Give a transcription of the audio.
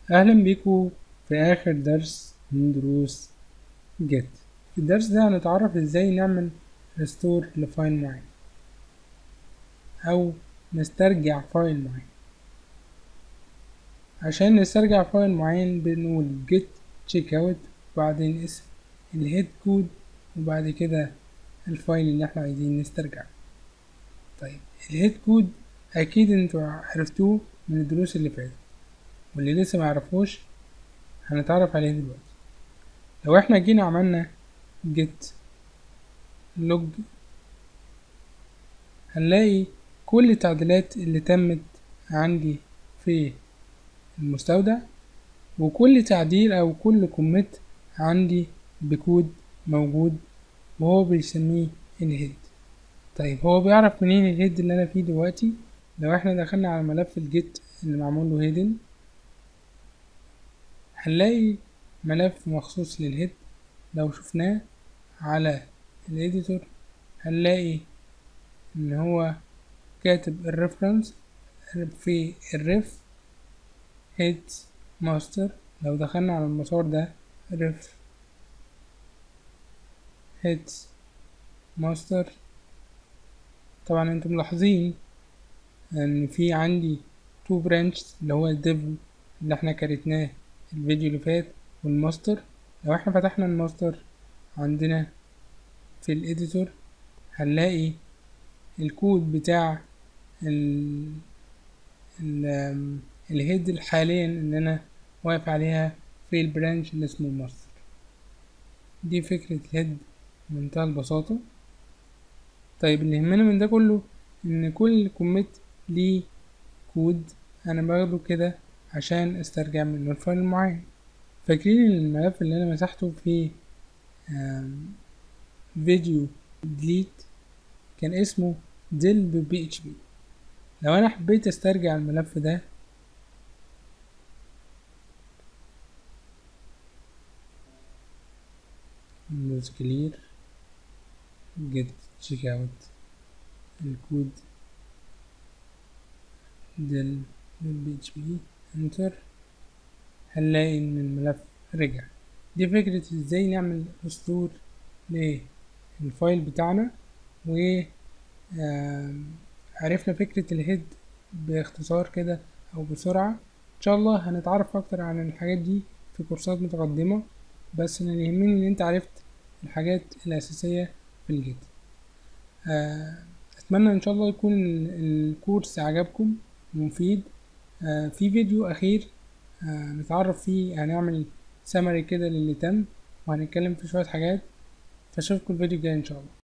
اهلا بيكم في اخر درس من دروس جيت في الدرس ده هنتعرف ازاي نعمل ريستور لفايل معين او نسترجع فايل معين عشان نسترجع فايل معين بنقول جيت تشيك اوت وبعدين اسم الهيد كود وبعد كده الفايل اللي احنا عايزين نسترجعه طيب الهيد كود اكيد انتوا عرفتوه من الدروس اللي فاتت واللي لسه معرفوش هنتعرف عليه دلوقتي لو احنا جينا عملنا جيت لوج هنلاقي كل التعديلات اللي تمت عندي في المستودع وكل تعديل او كل كوميت عندي بكود موجود وهو بيسميه الهيد طيب هو بيعرف منين الهيد اللي انا فيه دلوقتي لو احنا دخلنا على ملف الجيت اللي معمول له هيدن هنلاقي ملف مخصوص للهيد لو شفناه على الاديتور هنلاقي ان هو كاتب الريفرنس في الريف هيد ماستر لو دخلنا على المسار ده ريف هيد ماستر طبعا انتم ملاحظين ان في عندي تو برانشز اللي هو الديفل اللي احنا كريتناه الفيديو اللي فات والماستر لو احنا فتحنا الماستر عندنا في الاديتور هنلاقي الكود بتاع ال ال الهيد حاليا اللي انا واقف عليها في البرانش اللي اسمه الماستر دي فكرة الهيد بمنتهى البساطة طيب اللي يهمنا من ده كله ان كل كوميت ليه كود انا باخده كده عشان استرجع منه الفايل المعين فاكرين الملف اللي انا مسحته في فيديو ديليت كان اسمه ديل بي اتش بي لو انا حبيت استرجع الملف ده ندوس كلير جيت تشيك اوت الكود ديل بي اتش بي انتر هنلاقي ان الملف رجع دي فكرة ازاي نعمل ريستور للفايل بتاعنا و عرفنا فكرة الهيد باختصار كده او بسرعة ان شاء الله هنتعرف اكتر عن الحاجات دي في كورسات متقدمة بس انا اللي يهمني ان انت عرفت الحاجات الاساسية في الجيت اتمنى ان شاء الله يكون الكورس عجبكم ومفيد في فيديو اخير نتعرف فيه هنعمل سمري كده للي تم وهنتكلم في شوية حاجات فاشوفكم الفيديو الجاي ان شاء الله